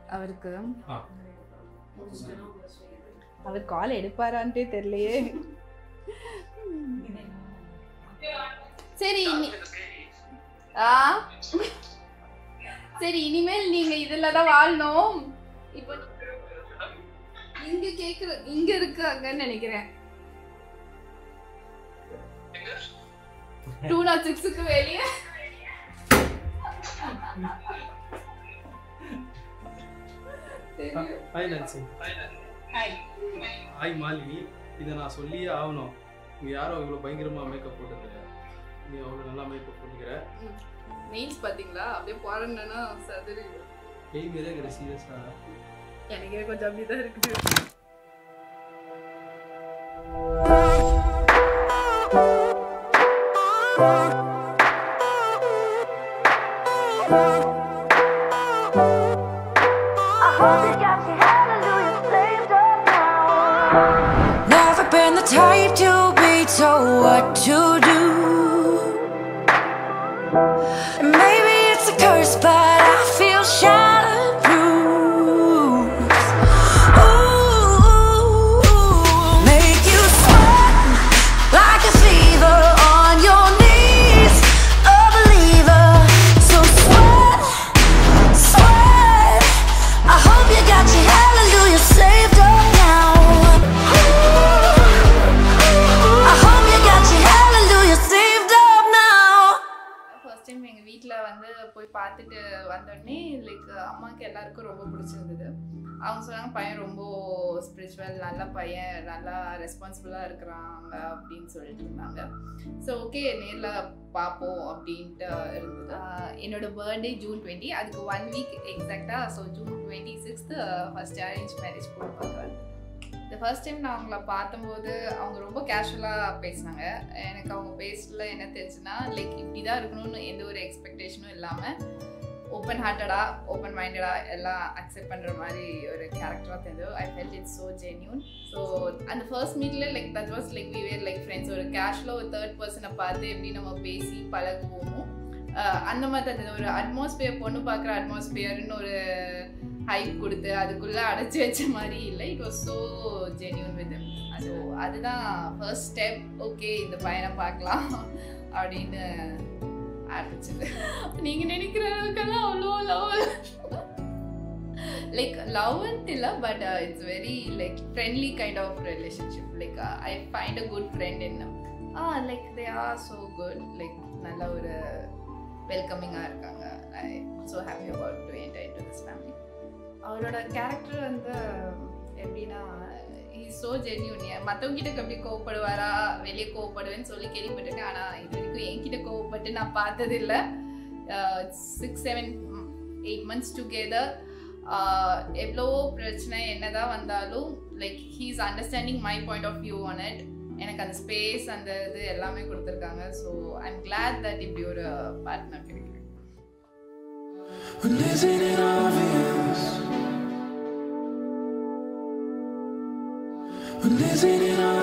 அவருக்கு ஆ அவர் கால் எடுப்பாரான்ட்டே தெரியலையே சரி இனி ஆ சரி இனிமேல் நீங்க இதுல தான் வாழணும் இப்போ இங்க கேக்குற இங்க இருக்காங்கன்னு நினைக்கிறேன் டூ நாட் சிக்ஸுக்கு வெளியே தெரியும். Hi Nancy Hi. Hi Malini இதை நான் சொல்லியே ஆகணும் நீ யாரும் இவ்வளோ பயங்கரமாக மேக்கப் போட்டதில்ல நீ அவ்வளோ நல்லா மேக்கப் பண்ணிக்கிற நெயில்ஸ் பாத்தீங்களா அப்படியே பிறந்தனா சதுரி பெய் மாரியே இருக்கிற சீரியஸாக எனக்கே கொஞ்சம் அப்படிதான் இருக்குது I hope you got your hallelujah saved up now. Never been the type to be told what to do. And maybe it's a curse, but I feel shattered bruised. Ooh, make you sweat like a fever on your knees, a believer. So sweat, sweat. I hope you got your hallelujah saved up now. I hope you got your hallelujah saved up now. First time எங்கள் வீட்டில் வந்து போய் பார்த்துட்டு வந்தோடனே like அம்மாவுக்கு எல்லாருக்கும் ரொம்ப பிடிச்சிருந்தது அவங்க சொன்னாங்க பையன் ரொம்ப ஸ்பிரிச்சுவல் நல்ல பையன் நல்லா ரெஸ்பான்சிபிளாக இருக்கிறாங்க அப்படின்னு சொல்லிட்டு இருந்தாங்க ஸோ ஓகே நேரில் பார்ப்போம் அப்படின்ட்டு இருந்தது ஆஹ் என்னோட பர்த்டே ஜூன் டுவெண்ட்டி அதுக்கு ஒன் வீக் எக்ஸாக்டாக so June twenty sixth first arrange marriage போட்டு பார்க்குறேன் இந்த ஃபர்ஸ்ட் டைம் நான் அவங்கள பார்த்தம்போது அவங்க ரொம்ப கேஷுவலாக பேசினாங்க எனக்கு அவங்க பேசல என்ன தெரிஞ்சுன்னா லைக் இப்படி தான் இருக்கணும்னு எந்த ஒரு எக்ஸ்பெக்டேஷனும் இல்லாமல் ஓப்பன் ஹார்ட்டடாக ஓப்பன் மைண்டடாக எல்லாம் அக்செப்ட் பண்ணுற மாதிரி ஒரு கேரக்டராக தெரிஞ்சது I felt it's so genuine so அந்த ஃபர்ஸ்ட் மீட்டில் like that was like we were like friends ஒரு கேஷுவலாக ஒரு தேர்ட் பர்சனை பார்த்து எப்படி நம்ம பேசி பழகுவோமோ அஹ் அந்த மாதிரி தான் இருந்தது. ஒரு அட்மாஸ்பியர் பொண்ணு பார்க்குற அட்மாஸ்பியர்னு ஒரு ஹைப் கொடுத்து அதுக்குள்ளே அடைச்சி வச்ச மாதிரி இல்லை it was so genuine with so அதுதான் ஃபர்ஸ்ட் ஸ்டெப் ஓகே இந்த பையனை பார்க்கலாம் அப்படின்னு ஆரம்பிச்சது நீங்க நினைக்கிற அளவுக்கெல்லாம் அவ்வளோ லவ் லைக் லவ்ன்ட்டு இல்லை but it's very like friendly kind of relationship like I find a good friend in uh like they are so good like நல்ல ஒரு வெல்கமிங்காக இருக்காங்க I so happy about to enter to this family அவரோட character வந்து எப்படின்னா is so genuine மற்றவங்க கிட்ட எப்படி கோவப்படுவாரா வெளியே கோவப்படுவேன்னு சொல்லி கேள்விப்பட்டிருக்கேன் ஆனால் இது வரைக்கும் என்கிட்ட கோவப்பட்டு நான் பார்த்தது இல்லை six seven eight months together எவ்வளவோ பிரச்சனை என்னதான் வந்தாலும் like he is understanding my point of view on it எனக்கு அந்த ஸ்பேஸ் அந்த இது எல்லாமே கொடுத்துருக்காங்க so I am glad that இப்படி ஒரு பார்ட்னர் கிடைக்கிறேன் When isn't it obvious? When isn't it obvious?